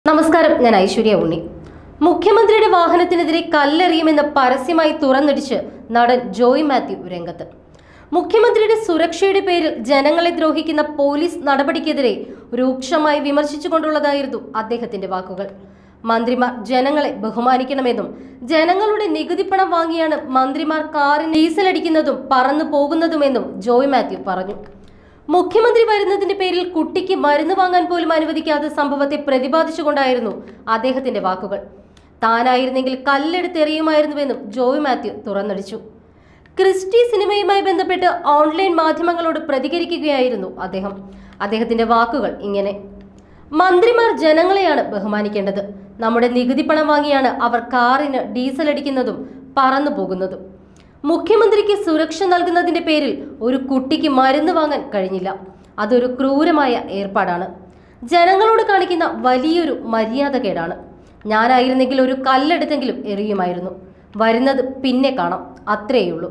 നമസ്കാരം ഞാൻ ഐശ്വര്യ ഉണ്ണി മുഖ്യമന്ത്രിയുടെ വാഹനത്തിനെതിരെ കല്ലെറിയുമെന്ന് പരസ്യമായി തുറന്നടിച്ച് നടൻ ജോയ് മാത്യു രംഗത്ത് മുഖ്യമന്ത്രിയുടെ സുരക്ഷയുടെ പേരിൽ ജനങ്ങളെ ദ്രോഹിക്കുന്ന പോലീസ് നടപടിക്കെതിരെ രൂക്ഷമായി വിമർശിച്ചുകൊണ്ടുള്ളതായിരുന്നു അദ്ദേഹത്തിന്റെ വാക്കുകൾ മന്ത്രിമാർ ജനങ്ങളെ ബഹുമാനിക്കണമെന്നും ജനങ്ങളുടെ നികുതി പണം വാങ്ങിയാണ് മന്ത്രിമാർ കാറിന് ഡീസലടിക്കുന്നതും പറന്നു പോകുന്നതുമെന്നും ജോയ് മാത്യു പറഞ്ഞു മുഖ്യമന്ത്രി വരുന്നതിന്റെ പേരിൽ കുട്ടിക്ക് മരുന്ന് വാങ്ങാൻ പോലും അനുവദിക്കാത്ത സംഭവത്തെ പ്രതിപാദിച്ചുകൊണ്ടായിരുന്നു അദ്ദേഹത്തിന്റെ വാക്കുകൾ താനായിരുന്നെങ്കിൽ കല്ലെടുത്തെറിയുമായിരുന്നുവെന്നും ജോയ് മാത്യു തുറന്നടിച്ചു ക്രിസ്റ്റി സിനിമയുമായി ബന്ധപ്പെട്ട് ഓൺലൈൻ മാധ്യമങ്ങളോട് പ്രതികരിക്കുകയായിരുന്നു അദ്ദേഹം അദ്ദേഹത്തിന്റെ വാക്കുകൾ ഇങ്ങനെ മന്ത്രിമാർ ജനങ്ങളെയാണ് ബഹുമാനിക്കേണ്ടത് നമ്മുടെ നികുതി പണം വാങ്ങിയാണ് അവർ കാറിന് ഡീസൽ അടിക്കുന്നതും പറന്നു പോകുന്നതും മുഖ്യമന്ത്രിക്ക് സുരക്ഷ നൽകുന്നതിന്റെ പേരിൽ ഒരു കുട്ടിക്ക് മരുന്ന് വാങ്ങാൻ കഴിഞ്ഞില്ല അതൊരു ക്രൂരമായ ഏർപ്പാടാണ് ജനങ്ങളോട് കാണിക്കുന്ന വലിയൊരു മര്യാദകേടാണ് ഞാനായിരുന്നെങ്കിൽ ഒരു കല്ലെടുത്തെങ്കിലും എറിയുമായിരുന്നു വരുന്നത് പിന്നെ കാണാം അത്രേയുള്ളൂ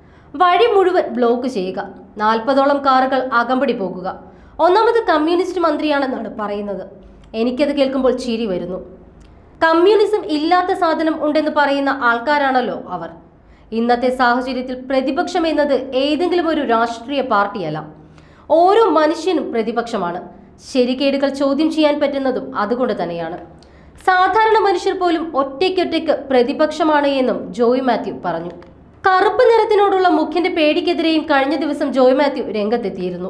വഴി മുഴുവൻ ബ്ലോക്ക് ചെയ്യുക നാൽപ്പതോളം കാറുകൾ അകമ്പടി പോകുക ഒന്നാമത് കമ്മ്യൂണിസ്റ്റ് മന്ത്രിയാണെന്നാണ് പറയുന്നത് എനിക്കത് കേൾക്കുമ്പോൾ ചിരി വരുന്നു കമ്മ്യൂണിസം ഇല്ലാത്ത സാധനം ഉണ്ടെന്ന് പറയുന്ന ആൾക്കാരാണല്ലോ അവർ ഇന്നത്തെ സാഹചര്യത്തിൽ പ്രതിപക്ഷം എന്നത് ഏതെങ്കിലും ഒരു രാഷ്ട്രീയ പാർട്ടിയല്ല ഓരോ മനുഷ്യനും പ്രതിപക്ഷമാണ് ശരികേടുകൾ ചോദ്യം ചെയ്യാൻ പറ്റുന്നതും അതുകൊണ്ട് തന്നെയാണ് സാധാരണ മനുഷ്യർ പോലും ഒറ്റയ്ക്കൊറ്റയ്ക്ക് പ്രതിപക്ഷമാണ് എന്നും ജോയ് മാത്യു പറഞ്ഞു കറുപ്പ് നിറത്തിനോടുള്ള മുഖ്യന്റെ പേടിക്കെതിരെയും കഴിഞ്ഞ ദിവസം ജോയ് മാത്യു രംഗത്തെത്തിയിരുന്നു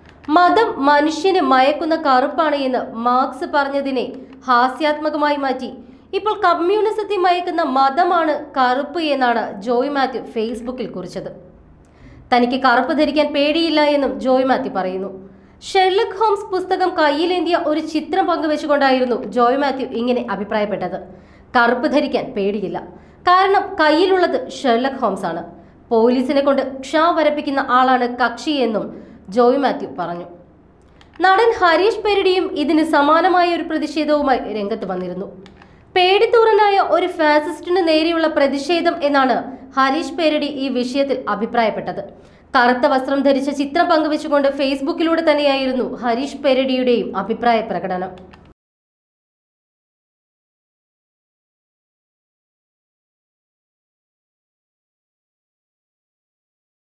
മതം മനുഷ്യനെ മയക്കുന്ന കറുപ്പാണ് എന്ന് മാർക്സ് പറഞ്ഞതിനെ ഹാസ്യാത്മകമായി മാറ്റി ഇപ്പോൾ കമ്മ്യൂണിസത്തെ മയക്കുന്ന മതമാണ് കറുപ്പ് എന്നാണ് ജോയ് മാത്യു ഫേസ്ബുക്കിൽ കുറിച്ചത് തനിക്ക് കറുപ്പ് ധരിക്കാൻ പേടിയില്ല എന്നും ജോയ് മാത്യു പറയുന്നു ഷെർലക് ഹോംസ് പുസ്തകം കയ്യിലേന്തിയ ഒരു ചിത്രം പങ്കുവെച്ചുകൊണ്ടായിരുന്നു ജോയ് മാത്യു ഇങ്ങനെ അഭിപ്രായപ്പെട്ടത് കറുപ്പ് ധരിക്കാൻ പേടിയില്ല കാരണം കയ്യിലുള്ളത് ഷെർലക് ഹോംസ് ആണ് പോലീസിനെ കൊണ്ട് ക്ഷ വരപ്പിക്കുന്ന ആളാണ് കക്ഷി എന്നും ജോയ് മാത്യു പറഞ്ഞു നടൻ ഹരീഷ് പെരടിയും ഇതിന് സമാനമായ ഒരു പ്രതിഷേധവുമായി രംഗത്ത് വന്നിരുന്നു പേടിത്തൂറനായ ഒരു ഫാസിസ്റ്റിന് നേരെയുള്ള പ്രതിഷേധം എന്നാണ് ഹരീഷ് പേരടി ഈ വിഷയത്തിൽ അഭിപ്രായപ്പെട്ടത് കറുത്ത വസ്ത്രം ധരിച്ച ചിത്രം പങ്കുവെച്ചുകൊണ്ട് ഫേസ്ബുക്കിലൂടെ തന്നെയായിരുന്നു ഹരീഷ് പെരടിയുടെയും അഭിപ്രായ പ്രകടനം